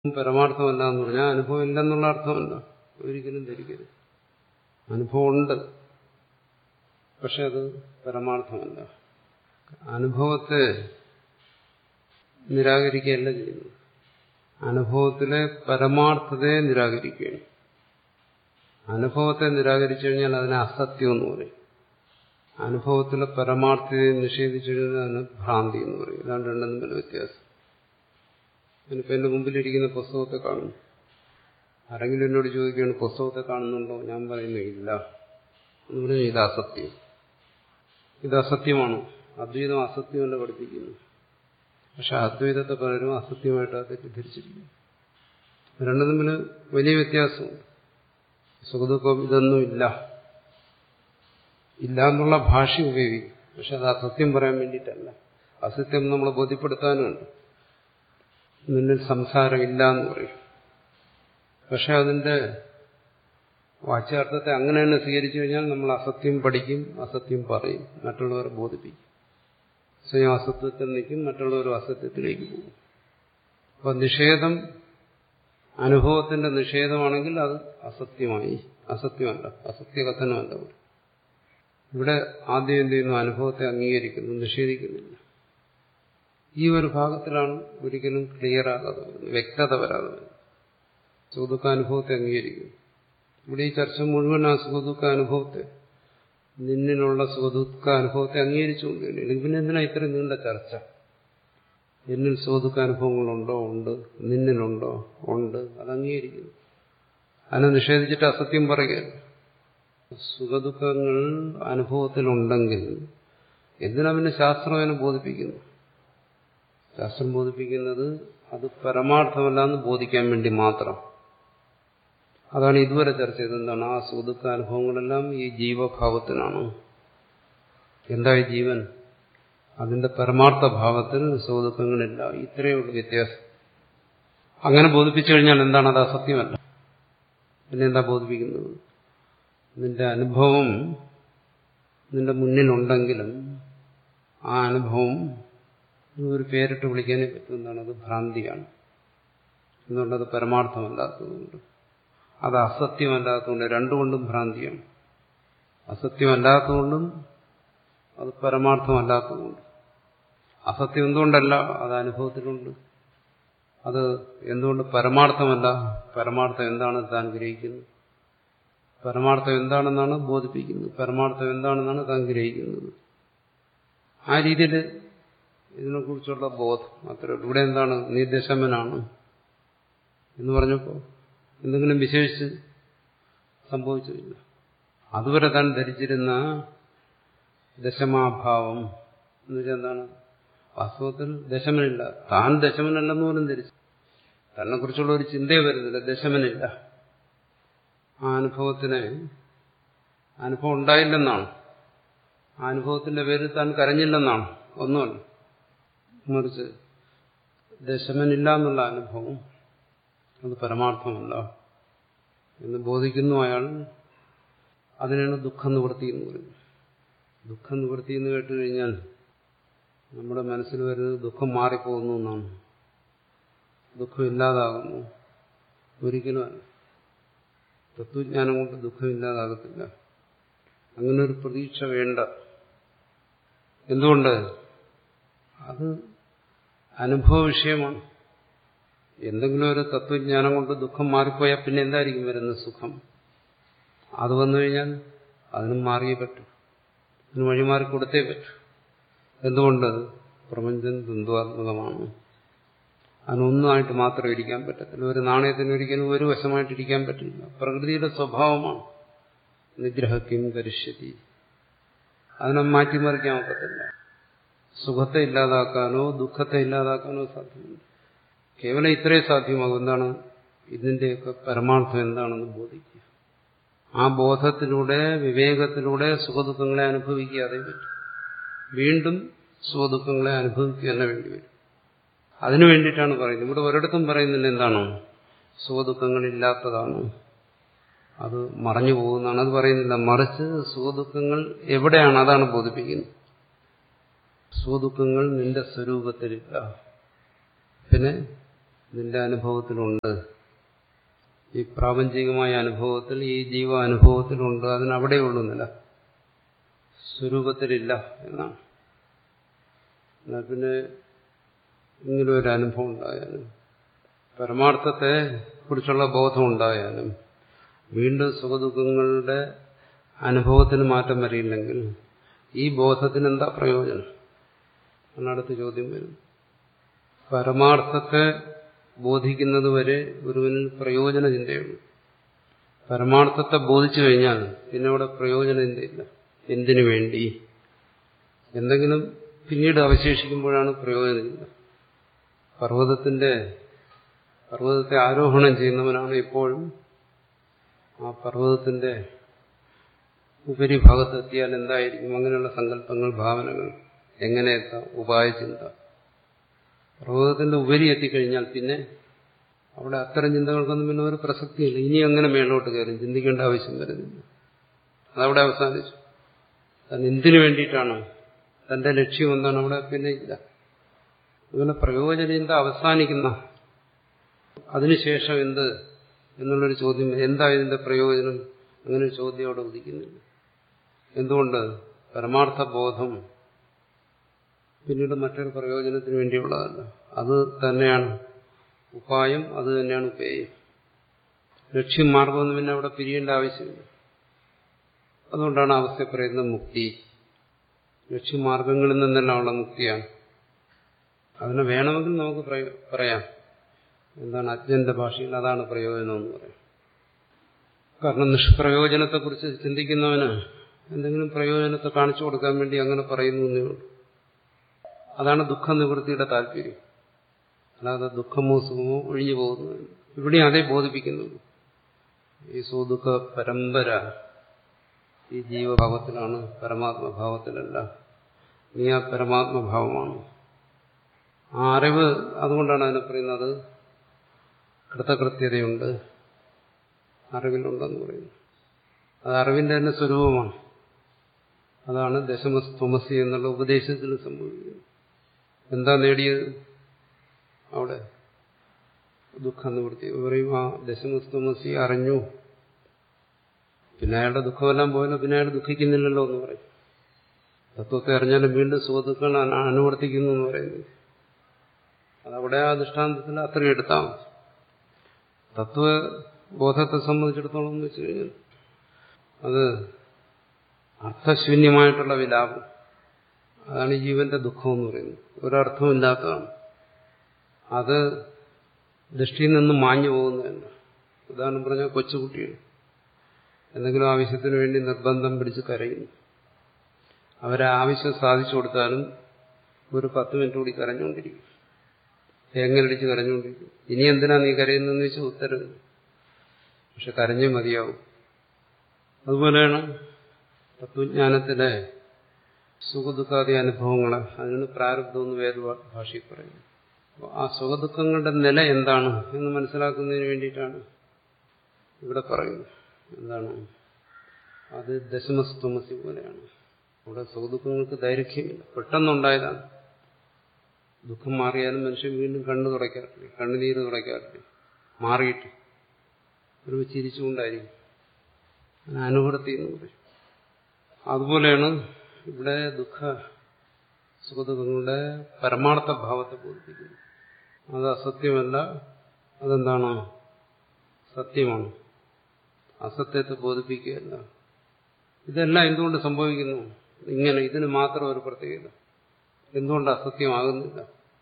പരമാർത്ഥമല്ല എന്ന് പറഞ്ഞാൽ അനുഭവം ഇല്ലെന്നുള്ള അർത്ഥമല്ല ഒരിക്കലും ധരിക്കരുത് അനുഭവമുണ്ട് പക്ഷെ അത് പരമാർത്ഥമല്ല അനുഭവത്തെ നിരാകരിക്കുകയല്ല ചെയ്യുന്നത് അനുഭവത്തിലെ പരമാർത്ഥതയെ നിരാകരിക്കുകയാണ് അനുഭവത്തെ നിരാകരിച്ചു കഴിഞ്ഞാൽ അതിനെ അസത്യം എന്ന് പറയും അനുഭവത്തിലെ പരമാർത്ഥതയെ നിഷേധിച്ചു കഴിഞ്ഞാൽ അതിന് ഭ്രാന്തി എന്ന് പറയും ഇതാണ് രണ്ടും തമ്മിൽ വ്യത്യാസം ഞാനിപ്പോൾ എൻ്റെ മുമ്പിലിരിക്കുന്ന പുസ്തകത്തെ കാണുന്നു ആരെങ്കിലും എന്നോട് ചോദിക്കുകയാണ് പുസ്തകത്തെ കാണുന്നുണ്ടോ ഞാൻ പറയുന്നു ഇല്ല എന്ന് പറഞ്ഞാൽ ഇത് അസത്യം ഇത് അസത്യമാണ് അദ്വൈതം അസത്യമല്ല പഠിപ്പിക്കുന്നു പക്ഷെ അദ്വൈതത്തെ പലരും അസത്യമായിട്ടാണ് തെറ്റിദ്ധരിച്ചിരിക്കുന്നു രണ്ടും തമ്മിൽ വലിയ വ്യത്യാസമുണ്ട് സുഖദുഃഖം ഇതൊന്നും ഇല്ല ഇല്ല എന്നുള്ള ഭാഷ ഉപയോഗിക്കും പക്ഷെ അത് അസത്യം പറയാൻ വേണ്ടിയിട്ടല്ല അസത്യം നമ്മളെ ബോധ്യപ്പെടുത്താനുമുണ്ട് നിന്നിൽ സംസാരമില്ല എന്ന് പറയും പക്ഷെ അതിന്റെ വാച്യാർത്ഥത്തെ അങ്ങനെ തന്നെ സ്വീകരിച്ചു കഴിഞ്ഞാൽ നമ്മൾ അസത്യം പഠിക്കും അസത്യം പറയും മറ്റുള്ളവരെ ബോധിപ്പിക്കും സ്വയം അസത്യത്തിൽ നിൽക്കും മറ്റുള്ളവരും അസത്യത്തിലേക്ക് പോകും അപ്പൊ നിഷേധം അനുഭവത്തിന്റെ നിഷേധമാണെങ്കിൽ അത് അസത്യമായി അസത്യമല്ല അസത്യകഥനമല്ല ഇവിടെ ഇവിടെ ആദ്യം എന്ത് ചെയ്യുന്നു അനുഭവത്തെ അംഗീകരിക്കുന്നു നിഷേധിക്കുന്നില്ല ഈ ഒരു ഭാഗത്തിലാണ് ഒരിക്കലും ക്ലിയർ ആകാതെ വരുന്നത് വ്യക്തത വരാതെ വരുന്നത് സുഖദുഃഖാനുഭവത്തെ അംഗീകരിക്കുന്നു ഇവിടെ ഈ ചർച്ച മുഴുവൻ ആ സുഖദുഃഖാനുഭവത്തെ നിന്നിലുള്ള സുഖദുഃഖാനുഭവത്തെ അംഗീകരിച്ചുകൊണ്ടിരിക്കുന്നു അല്ലെങ്കിൽ പിന്നെ എന്തിനാ ഇത്രയും നീണ്ട ചർച്ച എന്നിൽ സുഖദുഃഖാനുഭവങ്ങളുണ്ടോ ഉണ്ട് നിന്നിലുണ്ടോ ഉണ്ട് അത് അംഗീകരിക്കുന്നു അതിനെ നിഷേധിച്ചിട്ട് അസത്യം പറയുകയല്ല സുഖദുഃഖങ്ങൾ അനുഭവത്തിലുണ്ടെങ്കിൽ എന്തിനാ പിന്നെ ശാസ്ത്രം അതിനെ ബോധിപ്പിക്കുന്നു ശാസ്ത്രം ബോധിപ്പിക്കുന്നത് അത് പരമാർത്ഥമല്ല എന്ന് ബോധിക്കാൻ വേണ്ടി മാത്രം അതാണ് ഇതുവരെ ചർച്ച ചെയ്തത് എന്താണ് ആ സുഖദുഃഖ അനുഭവങ്ങളെല്ലാം ഈ ജീവഭാവത്തിനാണ് എന്താ ഈ ജീവൻ അതിന്റെ പരമാർത്ഥ ഭാവത്തിൽ സുഖദുഃഖങ്ങളില്ല ഇത്രയേ ഉള്ളൂ വ്യത്യാസം അങ്ങനെ ബോധിപ്പിച്ചു കഴിഞ്ഞാൽ എന്താണ് അത് അസത്യമല്ല പിന്നെ എന്താ ബോധിപ്പിക്കുന്നത് നിന്റെ അനുഭവം നിന്റെ മുന്നിലുണ്ടെങ്കിലും ആ അനുഭവം ഒരു പേരിട്ട് വിളിക്കാനേ പറ്റും എന്താണ് അത് ഭ്രാന്തിയാണ് എന്നുള്ളത് പരമാർത്ഥമല്ലാത്തതുകൊണ്ട് അത് അസത്യമല്ലാത്തതുകൊണ്ട് രണ്ടുകൊണ്ടും ഭ്രാന്തിയാണ് അസത്യമല്ലാത്തതുകൊണ്ടും അത് പരമാർത്ഥമല്ലാത്തതുകൊണ്ട് അസത്യം എന്തുകൊണ്ടല്ല അത് അനുഭവത്തിലുണ്ട് അത് എന്തുകൊണ്ട് പരമാർത്ഥമല്ല പരമാർത്ഥം എന്താണ് താൻ ഗ്രഹിക്കുന്നത് പരമാർത്ഥം എന്താണെന്നാണ് ബോധിപ്പിക്കുന്നത് പരമാർത്ഥം എന്താണെന്നാണ് താൻ ഗ്രഹിക്കുന്നത് ആ രീതിയിൽ ഇതിനെക്കുറിച്ചുള്ള ബോധം അത്ര ഇവിടെ എന്താണ് നീ ദശമനാണ് എന്ന് പറഞ്ഞപ്പോൾ എന്തെങ്കിലും വിശേഷിച്ച് സംഭവിച്ചില്ല അതുവരെ താൻ ധരിച്ചിരുന്ന ദശമാഭാവം എന്ന് വെച്ചാൽ എന്താണ് വാസ്തവത്തിൽ ദശമനില്ല താൻ ദശമനല്ലെന്ന് പോലും ധരിച്ചു തന്നെ കുറിച്ചുള്ള ഒരു ചിന്തയെ വരുന്നില്ല ദശമനില്ല ആ അനുഭവത്തിന് അനുഭവം ഉണ്ടായില്ലെന്നാണ് ആ അനുഭവത്തിന്റെ പേരിൽ താൻ കരഞ്ഞില്ലെന്നാണ് ഒന്നുമല്ല മറിച്ച് ദശമനില്ല എന്നുള്ള അനുഭവം അത് പരമാർത്ഥമല്ല എന്ന് ബോധിക്കുന്നു അയാൾ അതിനാണ് ദുഃഖം നിവൃത്തി എന്ന് പറയുന്നത് ദുഃഖം നിവൃത്തി എന്ന് കേട്ട് കഴിഞ്ഞാൽ നമ്മുടെ മനസ്സിൽ വരുന്നത് ദുഃഖം മാറിപ്പോകുന്നു എന്നാണ് ദുഃഖം ഇല്ലാതാകുന്നു ഒരിക്കലും അല്ല തത്വജ്ഞാനം കൊണ്ട് ദുഃഖം ഇല്ലാതാകത്തില്ല അങ്ങനെ ഒരു പ്രതീക്ഷ വേണ്ട എന്തുകൊണ്ട് അത് അനുഭവ വിഷയമാണ് എന്തെങ്കിലും ഒരു തത്വജ്ഞാനം കൊണ്ട് ദുഃഖം മാറിപ്പോയാൽ പിന്നെ എന്തായിരിക്കും വരുന്ന സുഖം അത് വന്നു കഴിഞ്ഞാൽ അതിനും മാറിയേ പറ്റൂ അതിന് വഴിമാറി കൊടുത്തേ പറ്റൂ എന്തുകൊണ്ട് പ്രപഞ്ചം ദ്വന്ദ്വാത്മകമാണ് അതിനൊന്നായിട്ട് മാത്രം ഇരിക്കാൻ പറ്റത്തില്ല ഒരു നാണയത്തിന് ഒരിക്കലും ഒരു വശമായിട്ട് ഇരിക്കാൻ പറ്റില്ല പ്രകൃതിയുടെ സ്വഭാവമാണ് നിഗ്രഹക്കും കരിഷ്യതി അതിനെ മാറ്റിമറിക്കാൻ ഒക്കത്തില്ല സുഖത്തെ ഇല്ലാതാക്കാനോ ദുഃഖത്തെ ഇല്ലാതാക്കാനോ സാധ്യമല്ല കേവലം ഇത്രേ സാധ്യമാകും എന്താണ് ഇതിന്റെയൊക്കെ പരമാർത്ഥം എന്താണെന്ന് ബോധിക്കുക ആ ബോധത്തിലൂടെ വിവേകത്തിലൂടെ സുഖദുഃഖങ്ങളെ അനുഭവിക്കാതെ പറ്റും വീണ്ടും സുഖദുഃഖങ്ങളെ അനുഭവിക്കുക തന്നെ വേണ്ടി വരും അതിനു വേണ്ടിയിട്ടാണ് പറയുന്നത് ഇവിടെ ഒരിടത്തും പറയുന്നില്ല എന്താണ് സുഖദുഃഖങ്ങളില്ലാത്തതാണ് അത് മറഞ്ഞു പോകുന്നതാണ് അത് പറയുന്നില്ല മറിച്ച് സുഖദുഃഖങ്ങൾ എവിടെയാണ് അതാണ് ബോധിപ്പിക്കുന്നത് സുഖദുഃഖങ്ങൾ നിന്റെ സ്വരൂപത്തിലില്ല പിന്നെ നിന്റെ അനുഭവത്തിലുണ്ട് ഈ പ്രാപഞ്ചികമായ അനുഭവത്തിൽ ഈ ജീവ അനുഭവത്തിലുണ്ട് അതിനവിടെയുള്ളൂ നില സ്വരൂപത്തിലില്ല എന്നാണ് എന്നാൽ പിന്നെ ഇങ്ങനെ ഒരു അനുഭവം ഉണ്ടായാലും പരമാർത്ഥത്തെ കുറിച്ചുള്ള ബോധം ഉണ്ടായാലും വീണ്ടും സുഖദുഃഖങ്ങളുടെ അനുഭവത്തിന് മാറ്റം വരില്ലെങ്കിൽ ഈ ബോധത്തിന് എന്താ പ്രയോജനം എന്നടുത്ത ചോദ്യം വരും പരമാർത്ഥത്തെ ബോധിക്കുന്നത് വരെ ഒരുവനിൽ പ്രയോജന ചിന്തയുള്ളൂ പരമാർത്ഥത്തെ ബോധിച്ചു കഴിഞ്ഞാൽ പിന്നെ അവിടെ പ്രയോജന ചിന്തയില്ല എന്തിനു വേണ്ടി എന്തെങ്കിലും പിന്നീട് അവശേഷിക്കുമ്പോഴാണ് പ്രയോജന ചിന്ത പർവ്വതത്തിന്റെ പർവ്വതത്തെ ആരോഹണം ചെയ്യുന്നവനാണ് എപ്പോഴും ആ പർവ്വതത്തിന്റെ ഉപരിഭാഗത്തെത്തിയാൽ എന്തായിരിക്കും അങ്ങനെയുള്ള സങ്കല്പങ്ങൾ ഭാവനകൾ എങ്ങനെ എത്താം ഉപായചിന്ത പർവ്വതത്തിന്റെ ഉപരി എത്തിക്കഴിഞ്ഞാൽ പിന്നെ അവിടെ അത്തരം ചിന്തകൾക്കൊന്നും പിന്നെ ഒരു പ്രസക്തിയില്ല ഇനി അങ്ങനെ മേലോട്ട് കയറും ചിന്തിക്കേണ്ട ആവശ്യം വരുന്നില്ല അതവിടെ അവസാനിച്ചു താൻ എന്തിനു വേണ്ടിയിട്ടാണ് തന്റെ ലക്ഷ്യം എന്താണ് അവിടെ പിന്നെ ഇല്ല അങ്ങനെ പ്രയോജനചിന്ത അവസാനിക്കുന്ന അതിനുശേഷം എന്ത് എന്നുള്ളൊരു ചോദ്യം എന്താ ഇതിന്റെ പ്രയോജനം അങ്ങനെ ഒരു ചോദ്യം അവിടെ ഉദിക്കുന്നില്ല എന്തുകൊണ്ട് പരമാർത്ഥ ബോധം പിന്നീട് മറ്റൊരു പ്രയോജനത്തിന് വേണ്ടിയുള്ളതല്ല അത് തന്നെയാണ് ഉപായം അത് തന്നെയാണ് ഉപേയം ലക്ഷ്യം മാർഗമൊന്നും പിന്നെ അവിടെ പിരിയേണ്ട ആവശ്യമില്ല അതുകൊണ്ടാണ് അവസ്ഥ പറയുന്നത് മുക്തി ലക്ഷ്യമാർഗങ്ങളിൽ നിന്നെല്ലാം ഉള്ള മുക്തിയാണ് അതിനെ വേണമെങ്കിൽ നമുക്ക് പറയാം എന്താണ് അജ്ഞന്റെ ഭാഷയിൽ അതാണ് പ്രയോജനം എന്ന് പറയാം കാരണം നിഷ്പ്രയോജനത്തെക്കുറിച്ച് ചിന്തിക്കുന്നവന് എന്തെങ്കിലും പ്രയോജനത്തെ കാണിച്ചു കൊടുക്കാൻ വേണ്ടി അങ്ങനെ പറയുന്നു എന്നേ ഉള്ളൂ അതാണ് ദുഃഖ നിവൃത്തിയുടെ താല്പര്യം അല്ലാതെ ദുഃഖമോ സുഖമോ ഒഴിഞ്ഞു പോകുന്നു ഇവിടെ അതേ ബോധിപ്പിക്കുന്നുള്ളൂ ഈ സുദുഃഖ പരമ്പര ഈ ജീവഭാവത്തിലാണ് പരമാത്മഭാവത്തിലല്ല നീ ആ പരമാത്മഭാവമാണ് ആ അറിവ് അതുകൊണ്ടാണ് അതിനെ പറയുന്നത് കൃതകൃത്യതയുണ്ട് അറിവിലുണ്ടെന്ന് പറയുന്നു അത് അറിവിന്റെ തന്നെ സ്വരൂപമാണ് അതാണ് ദശമസ്തുമസി എന്നുള്ള ഉപദേശത്തിൽ സംഭവിക്കുന്നത് എന്താ നേടിയത് അവിടെ ദുഃഖം നിവൃത്തി പറയും ആ ദശമസ്തുമസി അറിഞ്ഞു പിന്നെ അയാളുടെ ദുഃഖമെല്ലാം പോയല്ലോ പിന്നെ അയാൾ ദുഃഖിക്കുന്നില്ലല്ലോ എന്ന് പറയും തത്വത്തെ അറിഞ്ഞാലും വീണ്ടും സുഖദുഃഖങ്ങൾ അനുവർത്തിക്കുന്നു എന്ന് പറയുന്നത് അതവിടെ ആ ദൃഷ്ടാന്തത്തിൽ അത്രയും എടുത്താൽ മതി തത്വബോധത്തെ സംബന്ധിച്ചിടത്തോളം എന്ന് വെച്ച് കഴിഞ്ഞാൽ അത് അർത്ഥശൂന്യമായിട്ടുള്ള വിലാപം അതാണ് ഈ ജീവന്റെ ദുഃഖം എന്ന് പറയുന്നത് ഒരർത്ഥമില്ലാത്തതാണ് അത് ദൃഷ്ടിയിൽ നിന്ന് മാഞ്ഞു പോകുന്നതല്ല ഉദാഹരണം പറഞ്ഞാൽ കൊച്ചുകുട്ടികൾ എന്തെങ്കിലും ആവശ്യത്തിന് വേണ്ടി നിർബന്ധം പിടിച്ച് കരയുന്നു അവരെ ആവശ്യം സാധിച്ചു കൊടുത്താലും ഒരു പത്ത് മിനിറ്റ് കൂടി കരഞ്ഞുകൊണ്ടിരിക്കും തേങ്ങലടിച്ച് കരഞ്ഞുകൊണ്ടിരിക്കും ഇനി എന്തിനാ നീ കരയുന്നതെന്ന് വെച്ചാൽ ഉത്തരവ് പക്ഷെ കരഞ്ഞേ മതിയാവും അതുപോലെയാണ് തത്വജ്ഞാനത്തിലെ സുഖദുഃഖാദി അനുഭവങ്ങൾ അതിന് പ്രാരബ്ധമെന്ന് വേറെ ഭാഷയിൽ പറയുന്നു ആ സുഖദുഃഖങ്ങളുടെ നില എന്താണ് എന്ന് മനസ്സിലാക്കുന്നതിന് വേണ്ടിയിട്ടാണ് ഇവിടെ പറയുന്നത് എന്താണ് അത് ദശമസ്തുമസി പോലെയാണ് അവിടെ സുഖദുഃഖങ്ങൾക്ക് ദൈർഘ്യമില്ല പെട്ടെന്നുണ്ടായതാണ് ദുഃഖം മാറിയാലും മനുഷ്യൻ വീണ്ടും കണ്ണു തുടയ്ക്കാറില്ല കണ്ണുനീര് തുടയ്ക്കാറില്ല മാറിയിട്ട് ഒരു ചിരിച്ചുകൊണ്ടായിരിക്കും അനുവൃത്തി എന്ന് പറയും അതുപോലെയാണ് ഇവിടെ ദുഃഖ സുഖദുഃഖങ്ങളുടെ പരമാർത്ഥ ഭാവത്തെ ബോധിപ്പിക്കുന്നത് അത് അസത്യമല്ല അതെന്താണ് സത്യമാണ് അസത്യത്തെ ബോധിപ്പിക്കുകയല്ല ഇതെല്ലാം എന്തുകൊണ്ട് സംഭവിക്കുന്നു ഇങ്ങനെ ഇതിന് മാത്രം ഒരു പ്രത്യേകത എന്തുകൊണ്ട് അസത്യമാകുന്നില്ല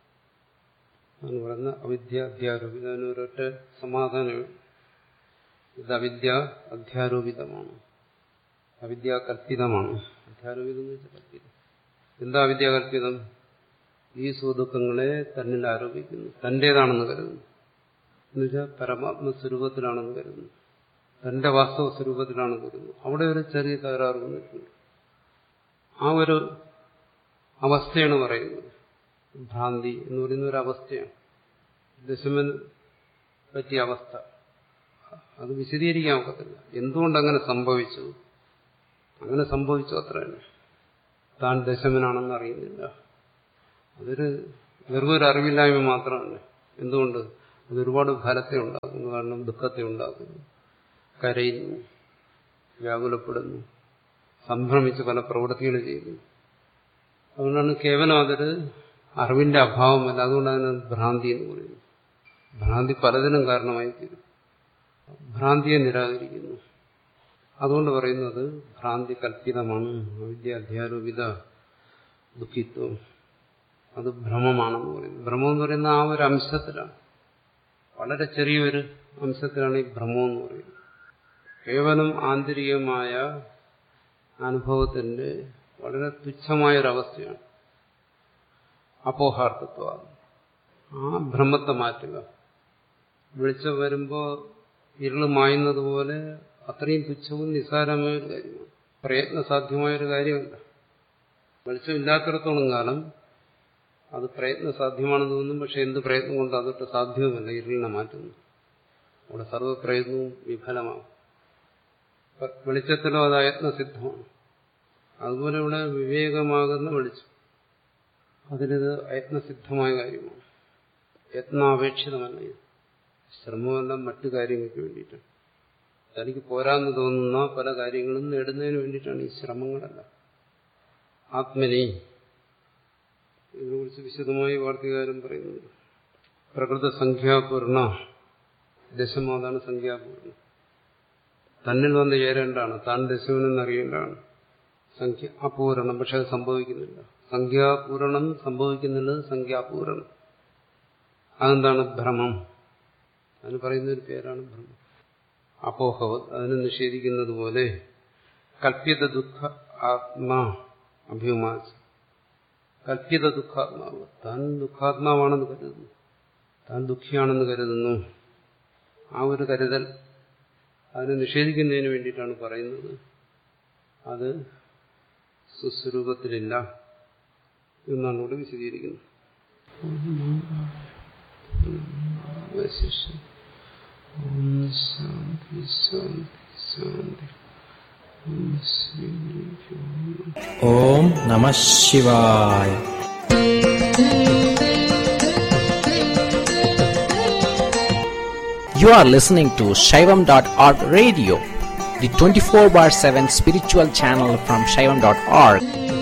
എന്ന് പറയുന്ന അവിദ്യ അധ്യാരോപിത അതിനൊരൊറ്റ സമാധാനം ഇത് അവിദ്യ അധ്യാരോപിതമാണ് അവിദ്യ കൽപ്പിതമാണ് അധ്യാരോപിതം എന്ന് വെച്ചാൽ കൽപ്പിതം എന്താ അവിദ്യ കൽപ്പിതം ഈ സുദുഃഖങ്ങളെ തന്നിൽ ആരോപിക്കുന്നു തന്റേതാണെന്ന് കരുതുന്നു എന്നുവെച്ചാൽ പരമാത്മ സ്വരൂപത്തിലാണെന്ന് കരുതുന്നു തന്റെ വാസ്തവ സ്വരൂപത്തിലാണെന്ന് കരുതുന്നു അവിടെ ഒരു ചെറിയ തകരാറ് വന്നിട്ടുണ്ട് ആ ഒരു അവസ്ഥയാണ് പറയുന്നത് ഭ്രാന്തി എന്ന് പറയുന്ന ഒരു അവസ്ഥയാണ് ദശമൻ പറ്റിയ അവസ്ഥ അത് വിശദീകരിക്കാൻ ഒക്കത്തില്ല എന്തുകൊണ്ട് അങ്ങനെ സംഭവിച്ചു അങ്ങനെ സംഭവിച്ചു അത്ര തന്നെ താൻ ദശമനാണെന്ന് അറിയുന്നില്ല അതൊരു വെറും ഒരു അറിവില്ലായ്മ മാത്രമല്ല എന്തുകൊണ്ട് അതൊരുപാട് ഫലത്തെ ഉണ്ടാക്കുന്നു കാരണം ദുഃഖത്തെ ഉണ്ടാക്കുന്നു കരയുന്നു വ്യാകുലപ്പെടുന്നു സംഭ്രമിച്ച് പല പ്രവൃത്തികൾ ചെയ്യുന്നു അതുകൊണ്ടാണ് കേവലം അതൊരു അറിവിന്റെ അഭാവമല്ല അതുകൊണ്ട് അതിന് ഭ്രാന്തി എന്ന് പറയുന്നു ഭ്രാന്തി പലതിനും കാരണമായി തീരും ഭ്രാന്തിയെ നിരാകരിക്കുന്നു അതുകൊണ്ട് പറയുന്നത് ഭ്രാന്തി കൽപ്പിതമാണ് അവിദ്യ അധ്യാരോപിത ദുഃഖിത്വം അത് ഭ്രമമാണെന്ന് പറയുന്നത് ഭ്രമം എന്ന് പറയുന്ന ആ ഒരു അംശത്തിലാണ് വളരെ ചെറിയൊരു അംശത്തിലാണ് ഈ ഭ്രമം എന്ന് പറയുന്നത് കേവലം ആന്തരികമായ അനുഭവത്തിന്റെ വളരെ തുച്ഛമായൊരവസ്ഥയാണ് അപോഹാർത്ഥത്വ ആ ഭ്രമത്തെ മാറ്റുക വെളിച്ചം വരുമ്പോൾ ഇരുള് മായുന്നത് പോലെ അത്രയും തുച്ഛവും നിസ്സാരമായ ഒരു കാര്യമാണ് പ്രയത്നസാധ്യമായ ഒരു കാര്യമല്ല വെളിച്ചമില്ലാത്തിടത്തോളം കാലം അത് പ്രയത്നസാധ്യമാണെന്ന് തോന്നും പക്ഷെ എന്ത് പ്രയത്നം കൊണ്ട് അതൊട്ട് സാധ്യവുമല്ല ഇരുളിനെ മാറ്റുന്നു അവിടെ സർവ്വപ്രയത്നവും വിഫലമാകും വെളിച്ചത്തിലോ അത് അയത്നസിദ്ധമാണ് അതുപോലെ ഇവിടെ വിവേകമാകുന്ന വെളിച്ചം അതിലിത് അയത്നസിദ്ധമായ കാര്യമാണ് യത്നാപേക്ഷിതമല്ല ഇത് ശ്രമമെല്ലാം മറ്റു കാര്യങ്ങൾക്ക് വേണ്ടിയിട്ടാണ് തനിക്ക് പോരാന്ന് തോന്നുന്ന പല കാര്യങ്ങളും നേടുന്നതിന് വേണ്ടിയിട്ടാണ് ഈ ശ്രമങ്ങളല്ല ആത്മനി ഇതിനെക്കുറിച്ച് വിശദമായി വാർത്തകാരൻ പറയുന്നുണ്ട് പ്രകൃത സംഖ്യാപൂർണ ദശമാതാണ് സംഖ്യാപൂർണ തന്നിൽ വന്ന് ചേരേണ്ടതാണ് താൻ ദശമെന്നറിയേണ്ടതാണ് സംഖ്യ അപൂരണം പക്ഷെ അത് സംഭവിക്കുന്നില്ല സംഖ്യാപൂരണം സംഭവിക്കുന്നുള്ളത് സംഖ്യാപൂരണം അതെന്താണ് ഭ്രമം അതിന് പറയുന്ന ഒരു പേരാണ് ഭ്രമം അപോഹവത് അതിനെ നിഷേധിക്കുന്നത് പോലെ കല്പിത ദുഃഖ ആത്മാ അഭിമാസ് കല്പിത ദുഃഖാത്മാവ് താൻ ദുഃഖാത്മാവാണെന്ന് കരുതുന്നു താൻ ദുഃഖിയാണെന്ന് കരുതുന്നു ആ ഒരു കരുതൽ അതിനെ നിഷേധിക്കുന്നതിന് വേണ്ടിയിട്ടാണ് പറയുന്നത് അത് സുസ്വരൂപത്തിലില്ല എന്നാണ് ഇവിടെ വിശദീകരിക്കുന്നത് ഓം ശാന്തി ശാന്തി ശാന്തി ഓം ശ്രീ ഗുരുഭ്യോ ഓം നമ ശിവായ You are listening to Shaivam.org radio, the 24 bar 7 spiritual channel from Shaivam.org.